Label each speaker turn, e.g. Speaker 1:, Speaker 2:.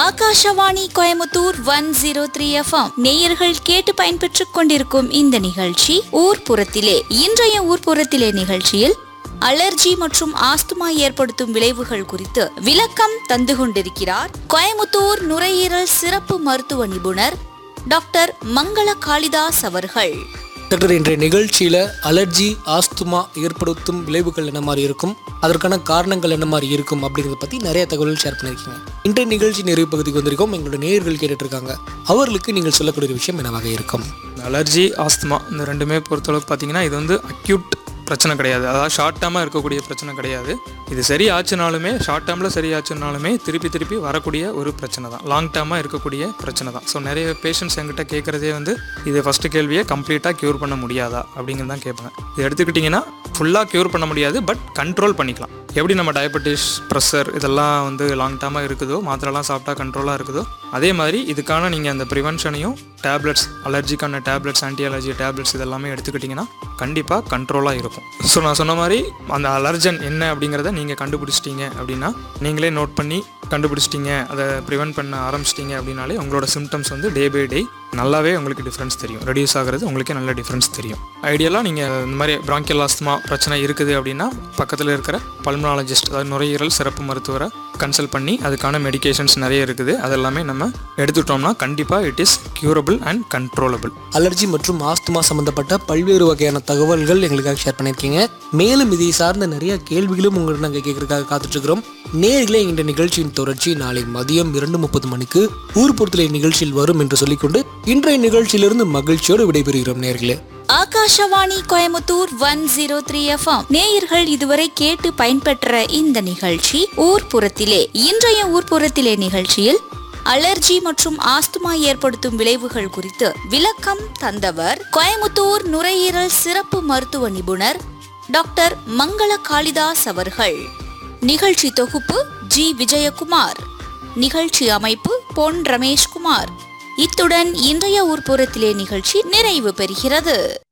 Speaker 1: Akashvani Coimbatore one zero three F M நேயர்கள் கேட்டு பயன்பெற்றுக் கொண்டிருக்கும் இந்த நிகழ்ச்சி ஊர்ப்புறத்திலே இன்றைய ஊர்ப்புறத்திலே நிகழ்ச்சியில் அலர்ஜி மற்றும் ஆஸ்துமா ஏற்படுத்தும் விளைவுகள் குறித்து விளக்கம் தந்து கொண்டிருக்கிறார் கோயமுத்தூர் நுரையீரல் சிறப்பு மருத்துவ நிபுணர் டாக்டர் மங்கள காளிதாஸ் அவர்கள்
Speaker 2: டாக்டர் இன்றைய நிகழ்ச்சியில் அலர்ஜி ஆஸ்துமா ஏற்படுத்தும் விளைவுகள் என்ன மாதிரி இருக்கும் அதற்கான காரணங்கள் என்ன மாதிரி இருக்கும் அப்படிங்கிறத பற்றி நிறைய தகவல்கள் ஷேர் பண்ணியிருக்கீங்க இன்றைய நிகழ்ச்சி நிறைவு பகுதிக்கு வந்திருக்கோம் எங்களோட நேயர்கள் கேட்டுட்டு இருக்காங்க அவர்களுக்கு நீங்கள் சொல்லக்கூடிய விஷயம் என்னவாக இருக்கும்
Speaker 3: அலர்ஜி ஆஸ்துமா இந்த ரெண்டுமே பொறுத்தளவுக்கு பார்த்தீங்கன்னா இது வந்து அக்யூட் பிரச்சனை கிடையாது அதாவது ஷார்ட் டேர்மாக இருக்கக்கூடிய பிரச்சனை கிடையாது இது சரி ஆச்சுனாலுமே ஷார்ட் டேர்மில் சரி ஆச்சுனாலுமே திருப்பி திருப்பி வரக்கூடிய ஒரு பிரச்சனை தான் லாங் டேர்மாக இருக்கக்கூடிய பிரச்சனை தான் ஸோ நிறைய பேஷண்ட்ஸ் என்கிட்ட கேட்குறதே வந்து இது ஃபஸ்ட்டு கேள்வியை கம்ப்ளீட்டாக க்யூர் பண்ண முடியாதா அப்படிங்கிறது தான் கேட்பாங்க இது எடுத்துக்கிட்டிங்கன்னா ஃபுல்லாக க்யூர் பண்ண முடியாது பட் கண்ட்ரோல் பண்ணிக்கலாம் எப்படி நம்ம டயபெட்டிஸ் ப்ரெஷர் இதெல்லாம் வந்து லாங் டேர்மாக இருக்குதோ மாத்திரைலாம் சாப்பிட்டா கண்ட்ரோலாக இருக்குதோ அதே மாதிரி இதுக்கான நீங்கள் அந்த ப்ரிவென்ஷனையும் டேப்லெட்ஸ் அலர்ஜிக்கான டேப்லெட்ஸ் ஆன்டி அலர்ஜி டேப்லெட்ஸ் இதெல்லாமே எடுத்துக்கிட்டிங்கன்னா கண்டிப்பாக கண்ட்ரோலாக இருக்கும் ஸோ நான் சொன்ன மாதிரி அந்த அலர்ஜன் என்ன அப்படிங்கிறத நீங்கள் கண்டுபிடிச்சிட்டீங்க அப்படின்னா நீங்களே நோட் பண்ணி கண்டுபிடிச்சிட்டீங்க அதை ப்ரிவென்ட் பண்ண ஆரம்பிச்சிட்டிங்க அப்படின்னாலே உங்களோட சிம்டம்ஸ் வந்து டே பை டே நல்லாவே உங்களுக்கு டிஃப்ரென்ஸ் தெரியும் ரெடியூஸ் ஆகிறது உங்களுக்கே நல்ல டிஃப்ரென்ஸ் தெரியும் ஐடியலாக நீங்கள் இந்த மாதிரி பிராங்கியல் ஆஸ்துமா பிரச்சனை இருக்குது அப்படின்னா பக்கத்தில் இருக்கிற பல்மனாலஜிஸ்ட் அதாவது நுரையீரல் சிறப்பு மருத்துவரை கன்சல்ட் பண்ணி அதுக்கான மெடிகேஷன்ஸ் நிறைய இருக்குது அதெல்லாமே நம்ம எடுத்துட்டோம்னா கண்டிப்பாக it is curable and controllable
Speaker 2: allergy மற்றும் ஆஸ்துமா சம்பந்தப்பட்ட பல்வேறு வகையான தகவல்கள் எங்களுக்காக ஷேர் பண்ணியிருக்கீங்க மேலும் இதை சார்ந்த நிறைய கேள்விகளும் உங்களுக்கு நாங்கள் கேட்கறதுக்காக காத்துட்டு இருக்கிறோம் நேர்களே இந்த நிகழ்ச்சியின் தொடர்ச்சி நாளை மதியம் இரண்டு முப்பது மணிக்கு ஊர்புறத்திலே நிகழ்ச்சியில் வரும் என்று சொல்லிக்கொண்டு இன்றைய நிகழ்ச்சியிலிருந்து மகிழ்ச்சியோடு விடைபெறுகிறோம் நேர்களே
Speaker 1: Akashvani Coimbatore one zero three F M நேயர்கள் இதுவரை கேட்டு பயன்பெற்ற இந்த நிகழ்ச்சி ஊர்ப்புறத்திலே இன்றைய ஊர்ப்புறத்திலே நிகழ்ச்சியில் அலர்ஜி மற்றும் ஆஸ்துமா ஏற்படுத்தும் விளைவுகள் குறித்து விளக்கம் தந்தவர் கோயமுத்தூர் நுரையீரல் சிறப்பு மருத்துவ நிபுணர் டாக்டர் மங்கள காளிதாஸ் அவர்கள் நிகழ்ச்சி தொகுப்பு ஜி விஜயகுமார் நிகழ்ச்சி அமைப்பு பொன் ரமேஷ்குமார் இத்துடன் இன்றைய ஊர்ப்புறத்திலே நிகழ்ச்சி நிறைவு பெறுகிறது